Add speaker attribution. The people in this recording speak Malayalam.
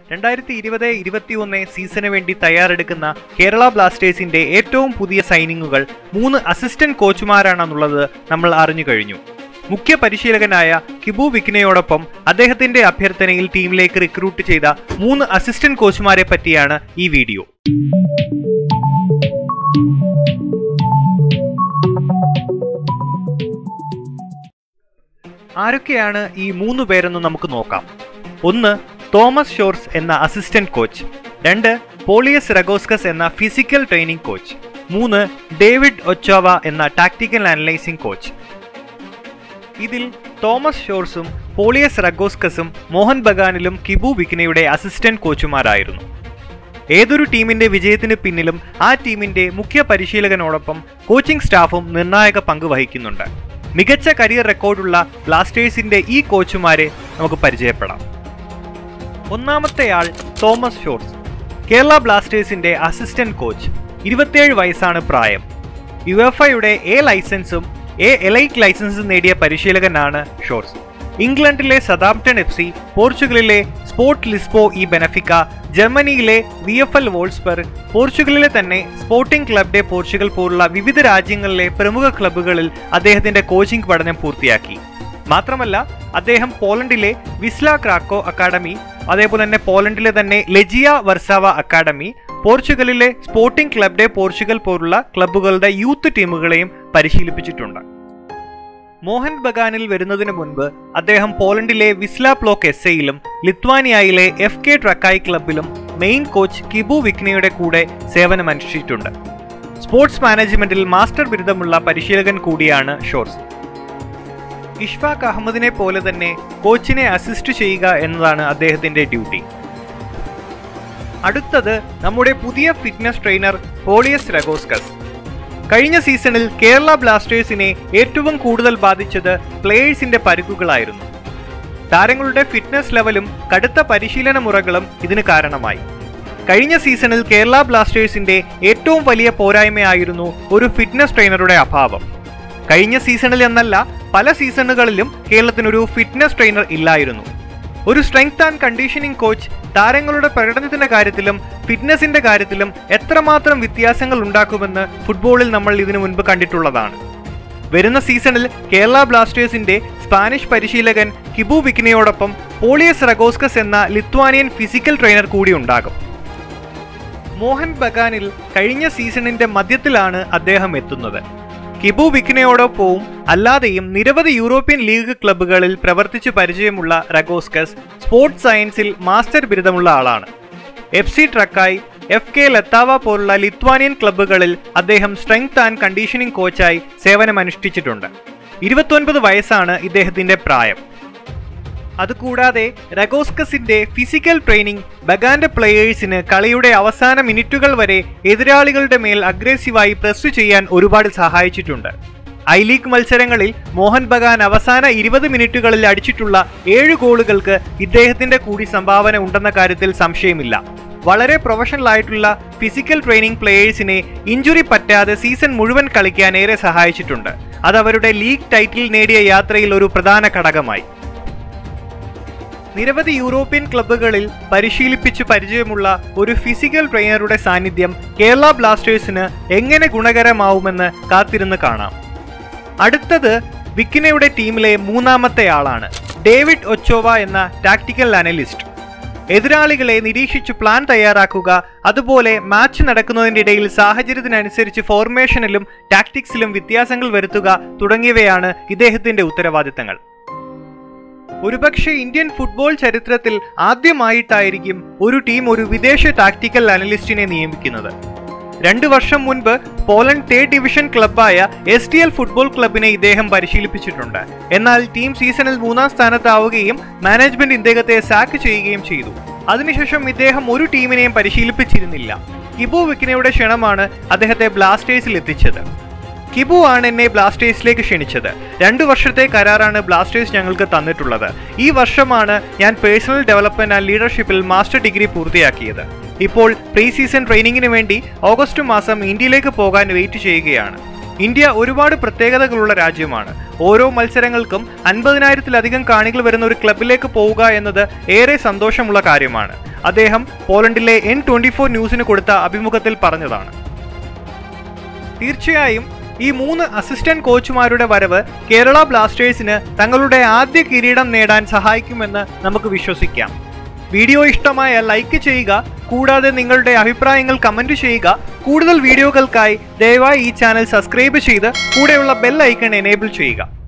Speaker 1: രണ്ടായിരത്തി ഇരുപത് ഇരുപത്തിയൊന്ന് സീസണിന് വേണ്ടി തയ്യാറെടുക്കുന്ന കേരള ബ്ലാസ്റ്റേഴ്സിന്റെ ഏറ്റവും പുതിയ സൈനിങ്ങുകൾ മൂന്ന് അസിസ്റ്റന്റ് കോച്ചുമാരാണെന്നുള്ളത് നമ്മൾ അറിഞ്ഞു കഴിഞ്ഞു മുഖ്യ പരിശീലകനായ കിബു വിക്കിനയോടൊപ്പം അദ്ദേഹത്തിന്റെ അഭ്യർത്ഥനയിൽ ടീമിലേക്ക് റിക്രൂട്ട് ചെയ്ത മൂന്ന് അസിസ്റ്റന്റ് കോച്ചുമാരെ പറ്റിയാണ് ഈ വീഡിയോ ആരൊക്കെയാണ് ഈ മൂന്ന് പേരെന്ന് നമുക്ക് നോക്കാം ഒന്ന് തോമസ് ഷോർസ് എന്ന അസിസ്റ്റന്റ് കോച്ച് രണ്ട് പോളിയസ് റഗോസ്കസ് എന്ന ഫിസിക്കൽ ട്രെയിനിങ് കോച്ച് മൂന്ന് ഡേവിഡ് ഒച്ചോവ എന്ന ടാക്ടിക്കൽ അനലൈസിംഗ് കോച്ച് ഇതിൽ തോമസ് ഷോർസും പോളിയസ് റഗോസ്കസും മോഹൻ ബഗാനിലും കിബു വിക്കിനയുടെ അസിസ്റ്റന്റ് കോച്ചുമാരായിരുന്നു ഏതൊരു ടീമിന്റെ വിജയത്തിന് പിന്നിലും ആ ടീമിന്റെ മുഖ്യ പരിശീലകനോടൊപ്പം കോച്ചിംഗ് സ്റ്റാഫും നിർണായക പങ്ക് വഹിക്കുന്നുണ്ട് മികച്ച കരിയർ റെക്കോർഡുള്ള ബ്ലാസ്റ്റേഴ്സിന്റെ ഈ കോച്ചുമാരെ നമുക്ക് പരിചയപ്പെടാം ഒന്നാമത്തെയാൾ തോമസ് ഷോർസ് കേരള ബ്ലാസ്റ്റേഴ്സിന്റെ അസിസ്റ്റന്റ് കോച്ച് ഇരുപത്തിയേഴ് വയസ്സാണ് പ്രായം യു എഫ് ഐയുടെ എ ലൈസൻസും എ എലൈറ്റ് ലൈസൻസും നേടിയ പരിശീലകനാണ് ഷോർസ് ഇംഗ്ലണ്ടിലെ സതാംപ്ടൺ എഫ് സി പോർച്ചുഗലിലെ സ്പോർട്ട് ലിസ്ബോ ഇ ബെനഫിക്ക ജർമ്മനിയിലെ വി എഫ് എൽ വോൾസ്ബർഗ് പോർച്ചുഗലിലെ തന്നെ സ്പോർട്ടിംഗ് ക്ലബ് ഡെ പോർച്ചുഗൽ പോലുള്ള വിവിധ രാജ്യങ്ങളിലെ പ്രമുഖ ക്ലബ്ബുകളിൽ അദ്ദേഹത്തിന്റെ കോച്ചിംഗ് പഠനം പൂർത്തിയാക്കി മാത്രമല്ല അദ്ദേഹം പോളണ്ടിലെ വിസ്ല ക്രാക്കോ അക്കാഡമി അതേപോലെ തന്നെ പോളണ്ടിലെ തന്നെ ലെജിയ വർസാവ അക്കാഡമി പോർച്ചുഗലിലെ സ്പോർട്ടിംഗ് ക്ലബ് ഡെ പോർച്ചുഗൽ പോലുള്ള ക്ലബ്ബുകളുടെ യൂത്ത് ടീമുകളെയും പരിശീലിപ്പിച്ചിട്ടുണ്ട് മോഹൻ ബഗാനിൽ വരുന്നതിന് മുൻപ് അദ്ദേഹം പോളണ്ടിലെ വിസ്ല പ്ലോക്ക് എസ് എയിലും ലിത്വാനിയയിലെ എഫ് കെ ട്രക്കായി ക്ലബിലും മെയിൻ കോച്ച് കിബു വിക്നയുടെ കൂടെ സേവനമനുഷ്ഠിച്ചിട്ടുണ്ട് സ്പോർട്സ് മാനേജ്മെന്റിൽ മാസ്റ്റർ ബിരുദമുള്ള പരിശീലകൻ കൂടിയാണ് ഷോർസ് ഇഷ്ഫാഖ് അഹമ്മദിനെ പോലെ തന്നെ കോച്ചിനെ അസിസ്റ്റ് ചെയ്യുക എന്നതാണ് അദ്ദേഹത്തിന്റെ ഡ്യൂട്ടി അടുത്തത് നമ്മുടെ പുതിയ ഫിറ്റ്നസ് ട്രെയിനർ പോളിയസ് രഗോസ്കസ് കഴിഞ്ഞ സീസണിൽ കേരള ബ്ലാസ്റ്റേഴ്സിനെ ഏറ്റവും കൂടുതൽ ബാധിച്ചത് പ്ലേയേഴ്സിന്റെ പരുക്കുകളായിരുന്നു താരങ്ങളുടെ ഫിറ്റ്നസ് ലെവലും കടുത്ത പരിശീലന മുറകളും ഇതിന് കാരണമായി കഴിഞ്ഞ സീസണിൽ കേരള ബ്ലാസ്റ്റേഴ്സിന്റെ ഏറ്റവും വലിയ പോരായ്മയായിരുന്നു ഒരു ഫിറ്റ്നസ് ട്രെയിനറുടെ അഭാവം കഴിഞ്ഞ സീസണിൽ എന്നല്ല പല സീസണുകളിലും കേരളത്തിനൊരു ഫിറ്റ്നസ് ട്രെയിനർ ഇല്ലായിരുന്നു ഒരു സ്ട്രെങ്ത് ആൻഡ് കണ്ടീഷനിങ് കോച്ച് താരങ്ങളുടെ പ്രകടനത്തിന്റെ കാര്യത്തിലും ഫിറ്റ്നസിന്റെ കാര്യത്തിലും എത്രമാത്രം വ്യത്യാസങ്ങൾ ഉണ്ടാക്കുമെന്ന് ഫുട്ബോളിൽ നമ്മൾ ഇതിനു മുൻപ് കണ്ടിട്ടുള്ളതാണ് വരുന്ന സീസണിൽ കേരള ബ്ലാസ്റ്റേഴ്സിന്റെ സ്പാനിഷ് പരിശീലകൻ കിബു വിക്കിനയോടൊപ്പം പോളിയസ് റഗോസ്കസ് എന്ന ലിത്വാനിയൻ ഫിസിക്കൽ ട്രെയിനർ കൂടി ഉണ്ടാകും മോഹൻ ബഗാനിൽ കഴിഞ്ഞ സീസണിന്റെ മധ്യത്തിലാണ് അദ്ദേഹം എത്തുന്നത് കിബു വിക്കിനയോടൊപ്പവും അല്ലാതെയും നിരവധി യൂറോപ്യൻ ലീഗ് ക്ലബ്ബുകളിൽ പ്രവർത്തിച്ചു പരിചയമുള്ള റഗോസ്കസ് സ്പോർട്സ് സയൻസിൽ മാസ്റ്റർ ബിരുദമുള്ള ആളാണ് F C Trakai F K Lietava പോലുള്ള ലിത്വാനിയൻ ക്ലബ്ബുകളിൽ അദ്ദേഹം സ്ട്രെങ്ത് ആൻഡ് കണ്ടീഷനിംഗ് കോച്ചായി സേവനമനുഷ്ഠിച്ചിട്ടുണ്ട് ഇരുപത്തൊൻപത് വയസ്സാണ് ഇദ്ദേഹത്തിന്റെ പ്രായം അതുകൂടാതെ റഗോസ്കസിന്റെ ഫിസിക്കൽ ട്രെയിനിങ് ബഗാന്റെ പ്ലെയേഴ്സിന് കളിയുടെ അവസാന മിനിറ്റുകൾ വരെ എതിരാളികളുടെ മേൽ അഗ്രസീവായി പ്രസ് ചെയ്യാൻ ഒരുപാട് സഹായിച്ചിട്ടുണ്ട് ഐ ലീഗ് മത്സരങ്ങളിൽ മോഹൻ ബഗാൻ അവസാന ഇരുപത് മിനിറ്റുകളിൽ അടിച്ചിട്ടുള്ള ഏഴ് ഗോളുകൾക്ക് ഇദ്ദേഹത്തിന്റെ കൂടി സംഭാവന ഉണ്ടെന്ന കാര്യത്തിൽ സംശയമില്ല വളരെ പ്രൊഫഷണൽ ആയിട്ടുള്ള ഫിസിക്കൽ ട്രെയിനിങ് പ്ലെയേഴ്സിനെ ഇഞ്ചുറി പറ്റാതെ സീസൺ മുഴുവൻ കളിക്കാൻ ഏറെ സഹായിച്ചിട്ടുണ്ട് അത് അവരുടെ ലീഗ് ടൈറ്റിൽ നേടിയ യാത്രയിൽ ഒരു പ്രധാന ഘടകമായി നിരവധി യൂറോപ്യൻ ക്ലബ്ബുകളിൽ പരിശീലിപ്പിച്ചു പരിചയമുള്ള ഒരു ഫിസിക്കൽ ട്രെയിനറുടെ സാന്നിധ്യം കേരള ബ്ലാസ്റ്റേഴ്സിന് എങ്ങനെ ഗുണകരമാവുമെന്ന് കാത്തിരുന്ന് കാണാം അടുത്തത് വിക്കിനയുടെ ടീമിലെ മൂന്നാമത്തെ ആളാണ് ഡേവിഡ് ഒച്ചോവ എന്ന ടാക്ടിക്കൽ അനലിസ്റ്റ് എതിരാളികളെ നിരീക്ഷിച്ച് പ്ലാൻ തയ്യാറാക്കുക അതുപോലെ മാച്ച് നടക്കുന്നതിൻ്റെ ഇടയിൽ സാഹചര്യത്തിനനുസരിച്ച് ഫോർമേഷനിലും ടാക്ടിക്സിലും വ്യത്യാസങ്ങൾ വരുത്തുക തുടങ്ങിയവയാണ് ഇദ്ദേഹത്തിന്റെ ഉത്തരവാദിത്തങ്ങൾ ഒരുപക്ഷെ ഇന്ത്യൻ ഫുട്ബോൾ ചരിത്രത്തിൽ ആദ്യമായിട്ടായിരിക്കും ഒരു ടീം ഒരു വിദേശ ടാക്ടിക്കൽ അനലിസ്റ്റിനെ നിയമിക്കുന്നത് രണ്ടു വർഷം മുൻപ് പോളണ്ട് തേർഡ് ഡിവിഷൻ ക്ലബായ എസ് ടി എൽ ഫുട്ബോൾ ക്ലബിനെ ഇദ്ദേഹം പരിശീലിപ്പിച്ചിട്ടുണ്ട് എന്നാൽ ടീം സീസണിൽ മൂന്നാം സ്ഥാനത്താവുകയും മാനേജ്മെന്റ് ഇദ്ദേഹത്തെ സാക്ക് ചെയ്യുകയും ചെയ്തു അതിനുശേഷം ഇദ്ദേഹം ഒരു ടീമിനെയും പരിശീലിപ്പിച്ചിരുന്നില്ല കിബു വിക്കിനയുടെ ക്ഷണമാണ് അദ്ദേഹത്തെ ബ്ലാസ്റ്റേഴ്സിൽ എത്തിച്ചത് കിബു ആണ് എന്നെ ബ്ലാസ്റ്റേഴ്സിലേക്ക് ക്ഷണിച്ചത് രണ്ടു വർഷത്തെ കരാറാണ് ബ്ലാസ്റ്റേഴ്സ് ഞങ്ങൾക്ക് തന്നിട്ടുള്ളത് ഈ വർഷമാണ് ഞാൻ പേഴ്സണൽ ഡെവലപ്മെന്റ് ആൻഡ് ലീഡർഷിപ്പിൽ മാസ്റ്റർ ഡിഗ്രി പൂർത്തിയാക്കിയത് ഇപ്പോൾ പ്രീ സീസൺ ട്രെയിനിങ്ങിന് വേണ്ടി ഓഗസ്റ്റ് മാസം ഇന്ത്യയിലേക്ക് പോകാൻ വെയിറ്റ് ചെയ്യുകയാണ് ഇന്ത്യ ഒരുപാട് പ്രത്യേകതകളുള്ള രാജ്യമാണ് ഓരോ മത്സരങ്ങൾക്കും അൻപതിനായിരത്തിലധികം കാണികൾ വരുന്ന ഒരു ക്ലബിലേക്ക് പോവുക എന്നത് ഏറെ സന്തോഷമുള്ള കാര്യമാണ് അദ്ദേഹം പോളണ്ടിലെ എൻ ട്വന്റി ഫോർ ന്യൂസിന് കൊടുത്ത അഭിമുഖത്തിൽ പറഞ്ഞതാണ് തീർച്ചയായും ഈ മൂന്ന് അസിസ്റ്റന്റ് കോച്ചുമാരുടെ വരവ് കേരള ബ്ലാസ്റ്റേഴ്സിന് തങ്ങളുടെ ആദ്യ കിരീടം നേടാൻ സഹായിക്കുമെന്ന് നമുക്ക് വിശ്വസിക്കാം വീഡിയോ ഇഷ്ടമായ ലൈക്ക് ചെയ്യുക കൂടാതെ നിങ്ങളുടെ അഭിപ്രായങ്ങൾ കമന്റ് ചെയ്യുക കൂടുതൽ വീഡിയോകൾക്കായി ദയവായി ഈ ചാനൽ സബ്സ്ക്രൈബ് ചെയ്ത് കൂടെയുള്ള ബെൽ ഐക്കൺ എനേബിൾ ചെയ്യുക